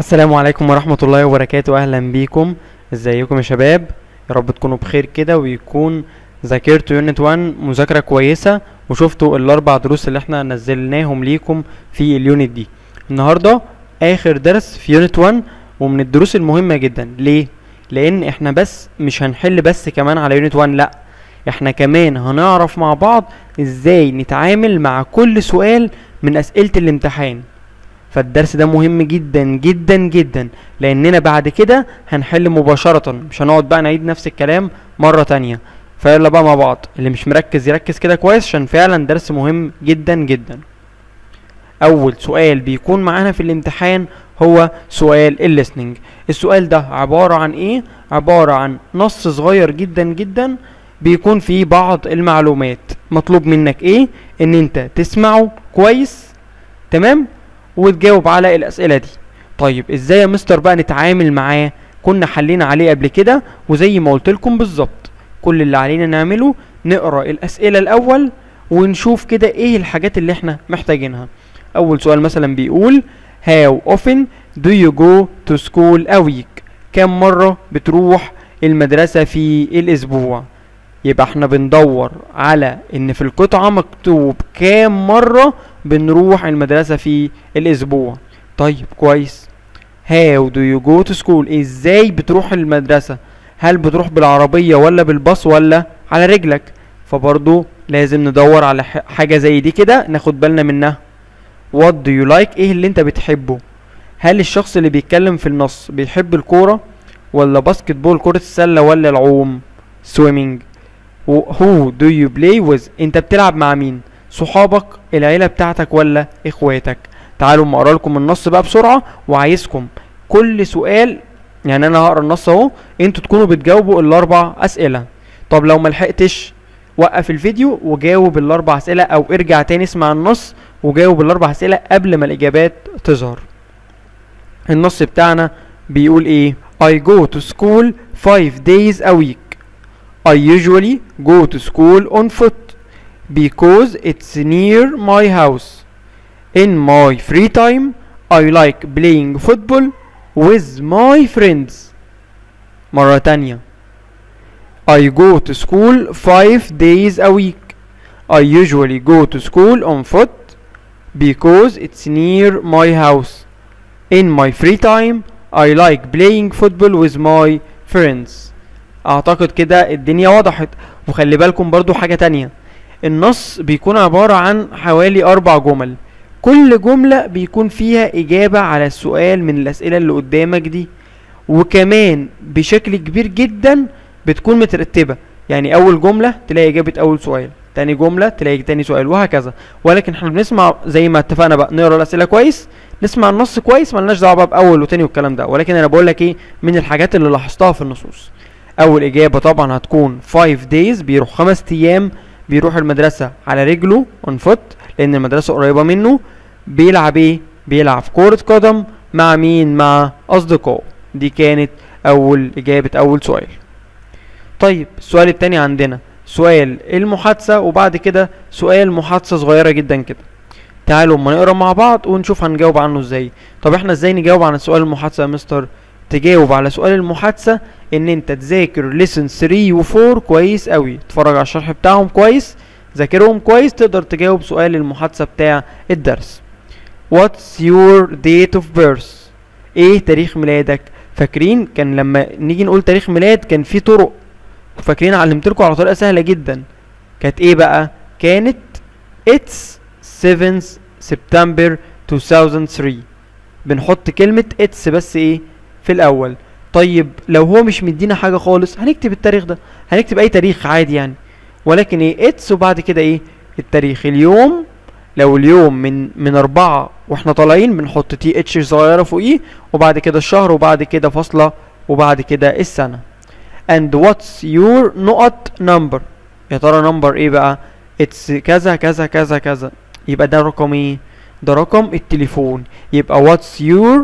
السلام عليكم ورحمة الله وبركاته أهلا بيكم ازيكم يا شباب يا رب تكونوا بخير كده ويكون ذاكرتوا يونت 1 مذاكرة كويسة وشفتوا الأربع دروس اللي احنا نزلناهم ليكم في اليونت دي النهاردة آخر درس في يونت 1 ومن الدروس المهمة جدا ليه؟ لأن احنا بس مش هنحل بس كمان على يونت 1 لأ احنا كمان هنعرف مع بعض ازاي نتعامل مع كل سؤال من أسئلة الامتحان فالدرس ده مهم جدا جدا جدا لاننا بعد كده هنحل مباشرة مش هنقعد بقى نعيد نفس الكلام مرة تانية فيلا بقى مع بعض اللي مش مركز يركز كده كويس عشان فعلا درس مهم جدا جدا اول سؤال بيكون معانا في الامتحان هو سؤال الليسننج السؤال ده عبارة عن ايه عبارة عن نص صغير جدا جدا بيكون فيه بعض المعلومات مطلوب منك ايه ان انت تسمعه كويس تمام وتجاوب على الاسئله دي طيب ازاي يا مستر بقى نتعامل معاه كنا حلينا عليه قبل كده وزي ما قلت لكم بالظبط كل اللي علينا نعمله نقرا الاسئله الاول ونشوف كده ايه الحاجات اللي احنا محتاجينها اول سؤال مثلا بيقول how often do you go to school a week كم مره بتروح المدرسه في الاسبوع يبقى احنا بندور على ان في القطعة مكتوب كام مرة بنروح المدرسة في الاسبوع طيب كويس how do you go to school ازاي بتروح المدرسة هل بتروح بالعربية ولا بالباص ولا على رجلك فبرضو لازم ندور على حاجة زي دي كده ناخد بالنا منها what do you like ايه اللي انت بتحبه هل الشخص اللي بيتكلم في النص بيحب الكورة ولا باسكت بول كرة السلة ولا العوم swimming who do you play with انت بتلعب مع مين صحابك العيلة بتاعتك ولا اخواتك تعالوا اما اقرا لكم النص بقى بسرعة وعايزكم كل سؤال يعني انا هقرا النص اهو انتوا تكونوا بتجاوبوا الاربع اسئلة طب لو ملحقتش وقف الفيديو وجاوب الاربع اسئلة او ارجع تاني اسمع النص وجاوب الاربع اسئلة قبل ما الاجابات تظهر النص بتاعنا بيقول ايه I go to school five days a week I usually go to school on foot because it's near my house. In my free time, I like playing football with my friends. مرة تانية. I go to school five days a week. I usually go to school on foot because it's near my house. In my free time, I like playing football with my friends. اعتقد كده الدنيا وضحت وخلي بالكم برضو حاجة تانية النص بيكون عبارة عن حوالي اربع جمل كل جملة بيكون فيها اجابة على السؤال من الاسئلة اللي قدامك دي وكمان بشكل كبير جدا بتكون مترتبة يعني اول جملة تلاقي اجابة اول سؤال تاني جملة تلاقي تاني سؤال وهكذا ولكن احنا بنسمع زي ما اتفقنا بقى نقرا الاسئلة كويس نسمع النص كويس ملناش دعوة بقى باول وتاني والكلام ده ولكن انا بقول لك ايه من الحاجات اللي لاحظتها في النصوص اول اجابه طبعا هتكون 5 days بيروح خمس ايام بيروح المدرسه على رجله اون فوت لان المدرسه قريبه منه بيلعب ايه بيلعب كره قدم مع مين مع اصدقائه دي كانت اول اجابه اول سؤال طيب السؤال التاني عندنا سؤال المحادثه وبعد كده سؤال محادثه صغيره جدا كده تعالوا اما نقرا مع بعض ونشوف هنجاوب عنه ازاي طب احنا ازاي نجاوب عن سؤال المحادثه يا مستر تجاوب على سؤال المحادثة ان انت تذاكر ليسن 3 و 4 كويس قوي تتفرج على الشرح بتاعهم كويس ذاكرهم كويس تقدر تجاوب سؤال المحادثة بتاع الدرس What's your date of birth ايه تاريخ ميلادك فاكرين كان لما نيجي نقول تاريخ ميلاد كان في طرق فاكرين علمتلكم على طريقة سهلة جدا كانت ايه بقى كانت It's 7 سبتمبر 2003 بنحط كلمة It's بس ايه في الاول طيب لو هو مش مدينا حاجه خالص هنكتب التاريخ ده هنكتب اي تاريخ عادي يعني ولكن ايه اتس وبعد كده ايه التاريخ اليوم لو اليوم من من أربعة واحنا طالعين بنحط تي اتش صغيرة فوقيه وبعد كده الشهر وبعد كده فاصلة وبعد كده السنة and what's your نقط number يا ترى نمبر ايه بقى اتس كذا كذا كذا كذا يبقى ده رقم ايه ده رقم التليفون يبقى what's your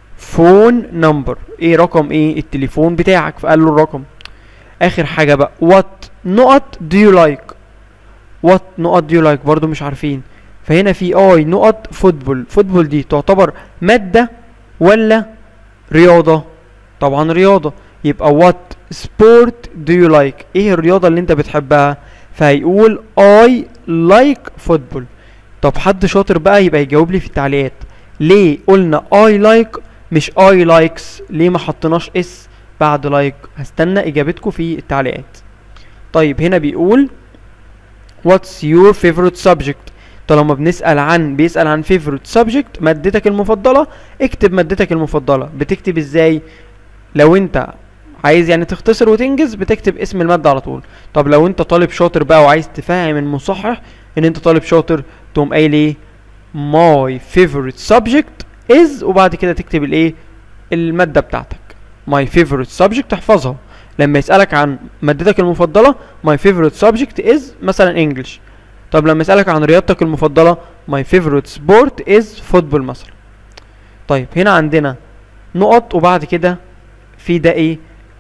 فون نمبر ايه رقم ايه التليفون بتاعك فقال له الرقم اخر حاجه بقى وات نقط دو يو لايك وات نقط دو يو لايك برضو مش عارفين فهنا في اي نقط فوتبول فوتبول دي تعتبر ماده ولا رياضة طبعا رياضة يبقى what sport do you like ايه الرياضة اللي انت بتحبها فهيقول I like football طب حد شاطر بقى يبقى يجاوب لي في التعليقات ليه قلنا I like مش I likes ليه ما حطيناش اس بعد like هستنى اجابتكم في التعليقات طيب هنا بيقول what's your favorite subject طالما بنسأل عن بيسأل عن favorite subject مادتك المفضلة اكتب مادتك المفضلة بتكتب ازاي لو انت عايز يعني تختصر وتنجز بتكتب اسم المادة على طول طب لو انت طالب شاطر بقى وعايز تفهم المصحح ان انت طالب شاطر تقوم قايل ايه my favorite subject is وبعد كده تكتب الايه المادة بتاعتك my favorite subject تحفظها لما يسألك عن مادتك المفضلة my favorite subject is مثلا English طب لما يسألك عن رياضتك المفضلة my favorite sport is football مثلا طيب هنا عندنا نقط وبعد كده في ده ايه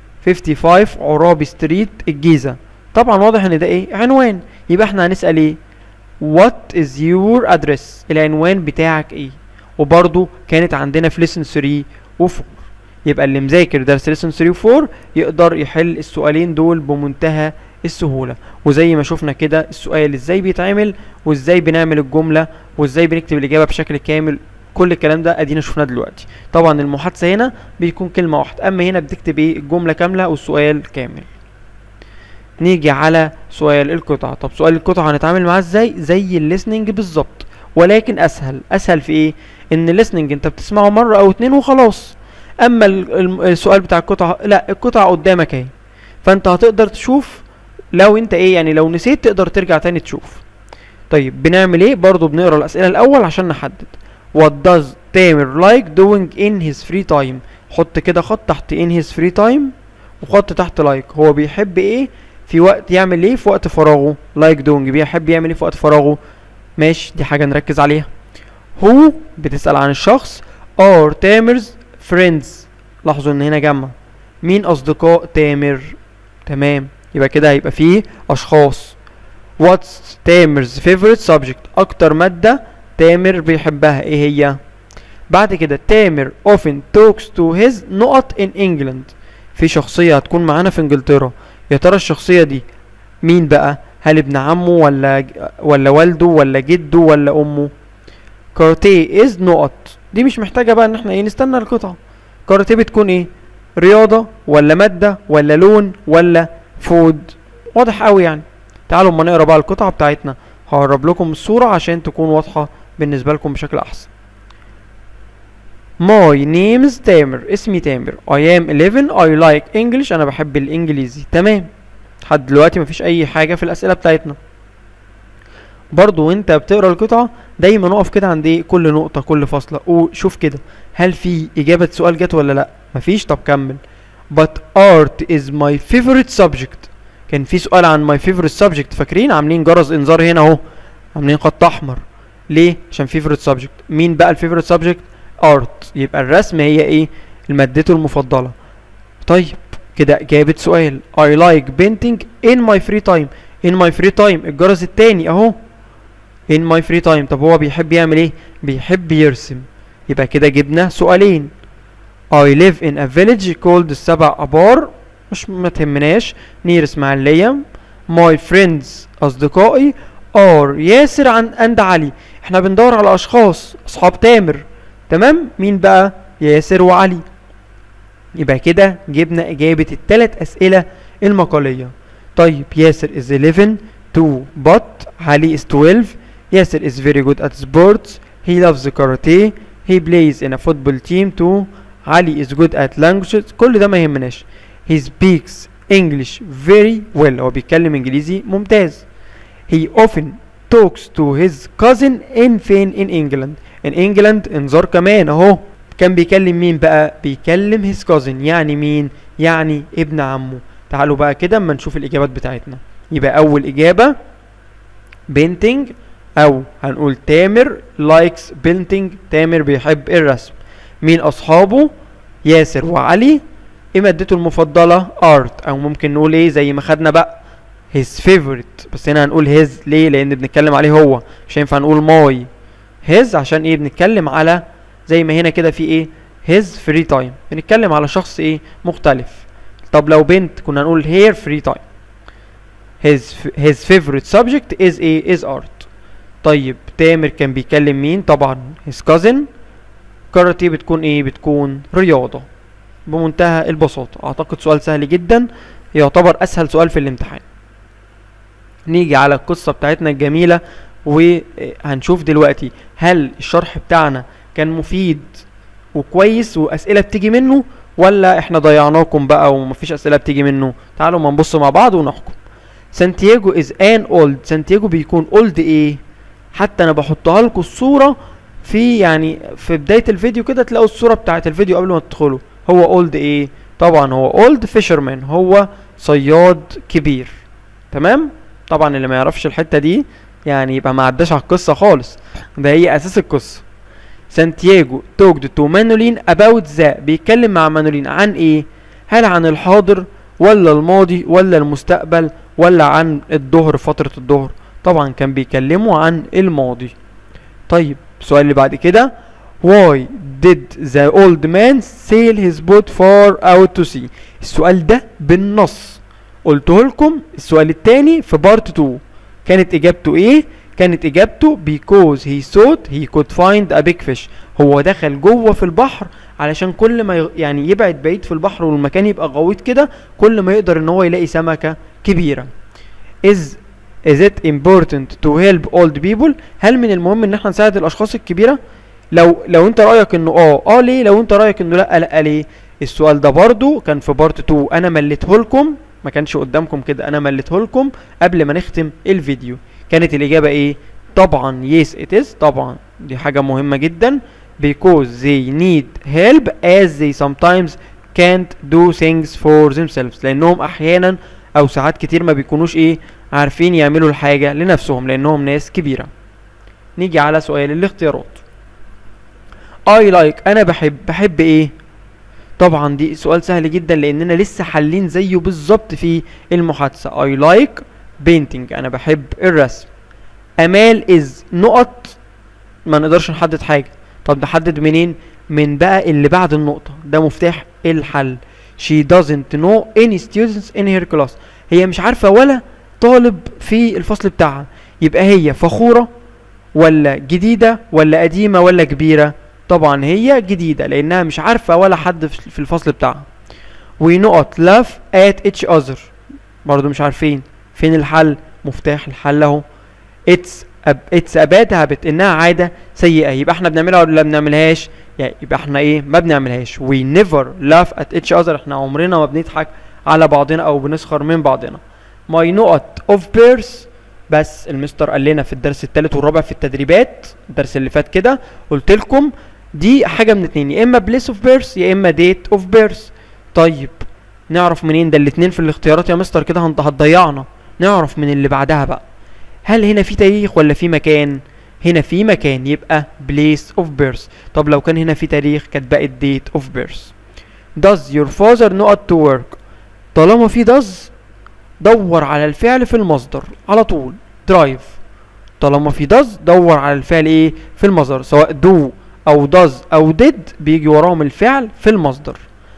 55 عرابي ستريت الجيزة طبعا واضح ان ده ايه عنوان يبقى احنا هنسأل ايه what is your address العنوان بتاعك ايه وبرضو كانت عندنا في lesson 3 و 4 يبقى اللي مذاكر درس lesson 3 و 4 يقدر يحل السؤالين دول بمنتهى السهولة وزي ما شفنا كده السؤال ازاي بيتعمل وازاي بنعمل الجملة وازاي بنكتب الإجابة بشكل كامل كل الكلام ده ادينا شفناه دلوقتي طبعا المحادثة هنا بيكون كلمة واحدة اما هنا بتكتب ايه الجملة كاملة والسؤال كامل نيجي على سؤال القطعة طب سؤال القطعة هنتعامل معاه ازاي زي الليسننج بالظبط ولكن اسهل اسهل في ايه ان الليسننج انت بتسمعه مرة او اتنين وخلاص اما ال- الم- السؤال بتاع القطعة لا القطعة قدامك اهي فانت هتقدر تشوف لو انت ايه يعني لو نسيت تقدر ترجع تاني تشوف طيب بنعمل ايه برضو بنقرا الاسئله الاول عشان نحدد what does تامر like doing in his free time حط كده خط تحت in his free time وخط تحت like هو بيحب ايه في وقت يعمل ايه في وقت فراغه like doing بيحب يعمل ايه في وقت فراغه ماشي دي حاجه نركز عليها who بتسأل عن الشخص are تامر's friends لاحظوا ان هنا جمع مين اصدقاء تامر تمام يبقى كده هيبقى فيه اشخاص what's تامر's favorite subject اكتر مادة تامر بيحبها ايه هي بعد كده تامر often talks to his نقط in England في شخصية هتكون معانا في انجلترا يا ترى الشخصية دي مين بقى هل ابن عمه ولا ج- ولا والده ولا جده ولا امه كاراتيه از نقط دي مش محتاجة بقى ان احنا ايه نستنى القطعة كاراتيه بتكون ايه رياضة ولا مادة ولا لون ولا فود واضح قوي يعني تعالوا اما نقرا بقى القطعة بتاعتنا هقرب لكم الصورة عشان تكون واضحة بالنسبة لكم بشكل احسن My name is تامر اسمي تامر I am 11 I like English انا بحب الانجليزي تمام لحد دلوقتي مفيش اي حاجة في الاسئلة بتاعتنا برضو وانت بتقرا القطعة دايما اقف كده عند ايه كل نقطة كل فاصلة وشوف كده هل في اجابة سؤال جت ولا لا مفيش طب كمل but art is my favorite subject كان في سؤال عن my favorite subject فاكرين عاملين جرس انذار هنا اهو عاملين خط احمر ليه عشان favorite subject مين بقى الفيفوريت subject art يبقى الرسم هي ايه مادته المفضلة طيب كده جابت سؤال I like painting in my free time in my free time الجرس التاني اهو in my free time طب هو بيحب يعمل ايه بيحب يرسم يبقى كده جبنا سؤالين I live in a village called السبع أبار مش ما تهمناش نير اسماعيلية my friends أصدقائي are ياسر عن and علي احنا بندور على أشخاص أصحاب تامر تمام مين بقى ياسر وعلي يبقى كده جبنا إجابة التلات أسئلة المقالية طيب ياسر is 11 2 but علي is 12 ياسر is very good at sports he loves karate he plays in a football team too علي is good at languages كل ده ما يهمناش he speaks English very well هو بيتكلم انجليزي ممتاز he often talks to his cousin in فين in England in England انذار كمان اهو كان بيكلم مين بقى بيكلم his cousin يعني مين يعني ابن عمه تعالوا بقى كده اما نشوف الاجابات بتاعتنا يبقى اول اجابة painting او هنقول تامر likes painting تامر بيحب الرسم مين اصحابه ياسر وعلي ايه مادته المفضلة art او ممكن نقول ايه زي ما خدنا بقى his favorite بس هنا هنقول his ليه لان بنتكلم عليه هو مش هينفع نقول my his عشان ايه بنتكلم على زي ما هنا كده في ايه his free time بنتكلم على شخص ايه مختلف طب لو بنت كنا نقول her free time his his favorite subject is ايه is art طيب تامر كان بيكلم مين طبعا his cousin كاراتيه بتكون ايه بتكون رياضة بمنتهى البساطة اعتقد سؤال سهل جدا يعتبر اسهل سؤال في الامتحان نيجي على القصة بتاعتنا الجميلة وهنشوف دلوقتي هل الشرح بتاعنا كان مفيد وكويس واسئلة بتيجي منه ولا احنا ضيعناكم بقى ومفيش اسئلة بتيجي منه تعالوا ما نبص مع بعض ونحكم سانتياغو از ان اولد سانتياغو بيكون اولد ايه حتى انا بحطها لكم الصورة في يعني في بداية الفيديو كده تلاقوا الصورة بتاعت الفيديو قبل ما تدخلوا هو اولد ايه طبعا هو اولد فيشرمان هو صياد كبير تمام طبعا اللي ما يعرفش الحتة دي يعني يبقى ما عداش على القصة خالص ده هي اساس القصة سانتياغو توجد تو مانولين اباوت ذا بيتكلم مع مانولين عن ايه هل عن الحاضر ولا الماضي ولا المستقبل ولا عن الظهر فترة الظهر طبعا كان بيكلموا عن الماضي طيب السؤال اللي بعد كده why did the old man sail his boat far out to sea السؤال ده بالنص قلته لكم السؤال التاني في بارت 2 كانت اجابته ايه كانت اجابته because he thought he could find a big fish هو دخل جوه في البحر علشان كل ما ي- يعني يبعد بعيد في البحر والمكان يبقى غويط كده كل ما يقدر ان هو يلاقي سمكة كبيرة is is it important to help old people هل من المهم ان احنا نساعد الاشخاص الكبيرة لو لو انت رايك انه اه اه ليه لو انت رايك انه لا لا ليه السؤال ده برضو كان في بارت 2 انا مليته لكم ما كانش قدامكم كده انا مليته لكم قبل ما نختم الفيديو كانت الاجابه ايه طبعا yes it is طبعا دي حاجه مهمه جدا because they need help as they sometimes can't do things for themselves لانهم احيانا او ساعات كتير ما بيكونوش ايه عارفين يعملوا الحاجه لنفسهم لانهم ناس كبيره نيجي على سؤال الاختيارات I like انا بحب بحب ايه طبعا دي سؤال سهل جدا لاننا لسه حالين زيه بالظبط في المحادثه I like painting انا بحب الرسم امال is نقط ما نقدرش نحدد حاجه طب نحدد منين من بقى اللي بعد النقطه ده مفتاح الحل she doesn't know any students in her class هي مش عارفه ولا طالب في الفصل بتاعها يبقى هي فخوره ولا جديده ولا قديمه ولا كبيره طبعا هي جديدة لأنها مش عارفة ولا حد في في الفصل بتاعها ونقط laugh at each other برضو مش عارفين فين الحل مفتاح الحل اهو it's a, it's a bad habit انها عادة سيئة يبقى احنا بنعملها ولا ما بنعملهاش يعني يبقى احنا ايه ما بنعملهاش we never laugh at each other احنا عمرنا ما بنضحك على بعضنا او بنسخر من بعضنا my نقط of pairs بس المستر قال لنا في الدرس الثالث والرابع في التدريبات الدرس اللي فات كده قلت لكم دي حاجة من اتنين يا اما بليس اوف بيرث يا اما ديت اوف بيرث طيب نعرف منين ده الاتنين في الاختيارات يا مستر كده هنض- هتضيعنا نعرف من اللي بعدها بقى هل هنا في تاريخ ولا في مكان هنا في مكان يبقى place of birth طب لو كان هنا في تاريخ كانت بقت date of birth does your father not to work طالما في does دور على الفعل في المصدر على طول drive طالما في does دور على الفعل ايه في المصدر سواء do او does او did بيجي وراهم الفعل في المصدر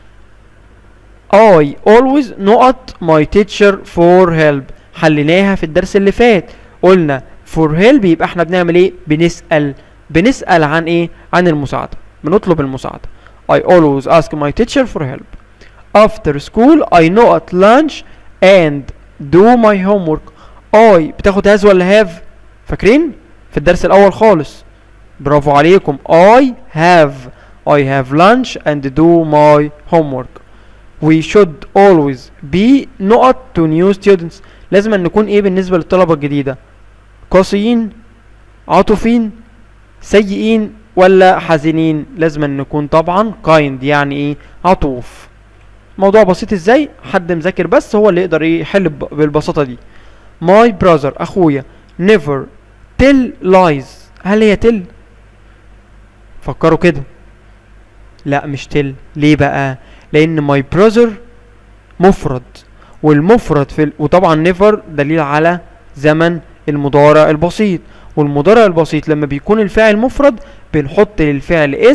I always not my teacher for help حليناها في الدرس اللي فات قلنا for help يبقى احنا بنعمل ايه بنسأل بنسأل عن ايه عن المساعدة بنطلب المساعدة I always ask my teacher for help after school I not lunch and do my homework I بتاخد هاز ولا have فاكرين في الدرس الاول خالص برافو عليكم I have I have lunch and do my homework we should always be not to new students لازم أن نكون ايه بالنسبة للطلبة الجديدة قاسيين عاطفين سيئين ولا حزينين لازم أن نكون طبعا kind يعني ايه عطوف موضوع بسيط ازاي حد مذاكر بس هو اللي يقدر ايه يحل ب- بالبساطة دي my brother اخويا never tell lies هل هي tell فكروا كده لا مش tell ليه بقى لان my brother مفرد والمفرد في ال... وطبعا never دليل على زمن المضارع البسيط والمضارع البسيط لما بيكون الفاعل مفرد بنحط للفعل اس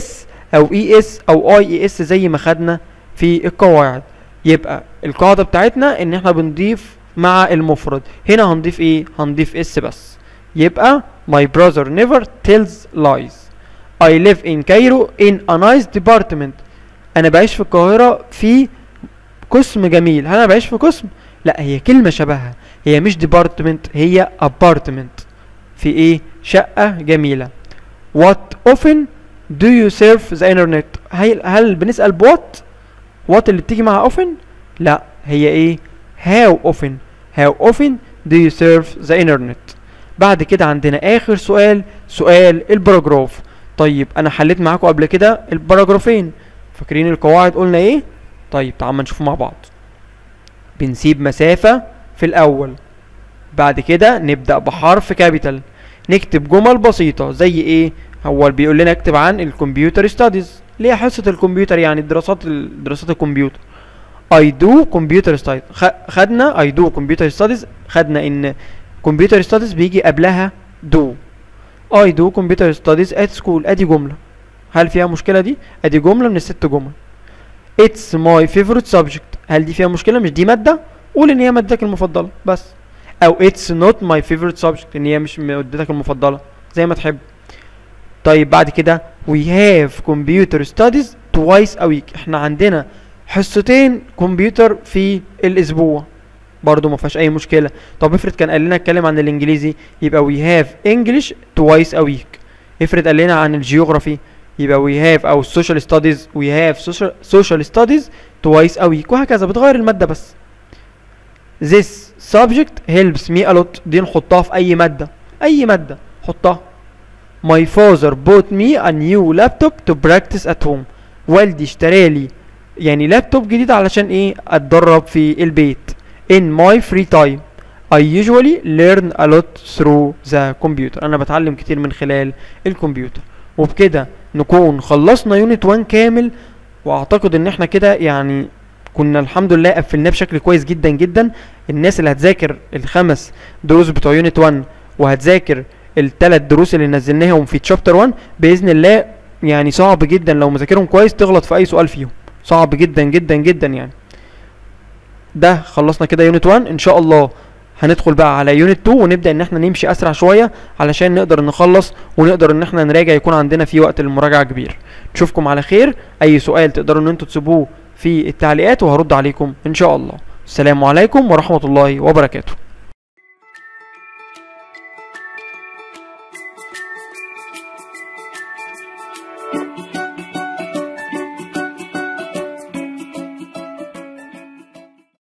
او اي اس او اي اي اس زي ما خدنا في القواعد يبقى القاعدة بتاعتنا ان احنا بنضيف مع المفرد هنا هنضيف ايه هنضيف اس بس يبقى my brother never tells lies I live in Cairo in a nice department انا بعيش في القاهرة في قسم جميل هل انا بعيش في قسم لا هي كلمة شبهها هي مش department هي apartment في ايه شقة جميلة what often do you surf the internet هل, هل بنسأل بوات what اللي بتيجي مع often لا هي ايه how often how often do you surf the internet بعد كده عندنا اخر سؤال سؤال الباراجراف طيب انا حليت معاكم قبل كده الباراجرافين فاكرين القواعد قلنا ايه طيب تعال نشوفه مع بعض بنسيب مسافة في الاول بعد كده نبدأ بحرف كابيتال نكتب جمل بسيطة زي ايه هو بيقول لنا اكتب عن الكمبيوتر ستاديز اللي هي حصة الكمبيوتر يعني دراسات دراسات الكمبيوتر I do computer studies خدنا I do computer studies خدنا ان computer studies بيجي قبلها do I do computer studies at school ادي جملة هل فيها مشكلة دي ادي جملة من الست جمل It's my favorite subject هل دي فيها مشكلة مش دي مادة قول ان هي مادتك المفضلة بس او it's not my favorite subject ان هي مش مادتك المفضلة زي ما تحب طيب بعد كده we have computer studies twice a week احنا عندنا حصتين كمبيوتر في الاسبوع برضو ما فيهاش اي مشكله طب افرض كان قال لنا اتكلم عن الانجليزي يبقى we have English twice a week افرض قال لنا عن الجيوغرافي يبقى we have او social studies we have social, social studies twice a week وهكذا بتغير الماده بس this subject helps me a lot دي نحطها في اي ماده اي ماده حطها my father bought me a new laptop to practice at home والدي اشترى لي يعني لابتوب جديد علشان ايه اتدرب في البيت in my free time I usually learn a lot through the computer انا بتعلم كتير من خلال الكمبيوتر وبكده نكون خلصنا يونت 1 كامل واعتقد ان احنا كده يعني كنا الحمد لله قفلناه بشكل كويس جدا جدا الناس اللي هتذاكر الخمس دروس بتوع يونت 1 وهتذاكر الثلاث دروس اللي نزلناهم في تشابتر 1 باذن الله يعني صعب جدا لو مذاكرهم كويس تغلط في اي سؤال فيهم صعب جدا جدا جدا يعني ده خلصنا كده يونت 1 ان شاء الله هندخل بقى على يونت 2 ونبدا ان احنا نمشي اسرع شويه علشان نقدر نخلص ونقدر ان احنا نراجع يكون عندنا في وقت للمراجعه كبير نشوفكم على خير اي سؤال تقدروا ان انتوا تسيبوه في التعليقات وهرد عليكم ان شاء الله السلام عليكم ورحمه الله وبركاته thank you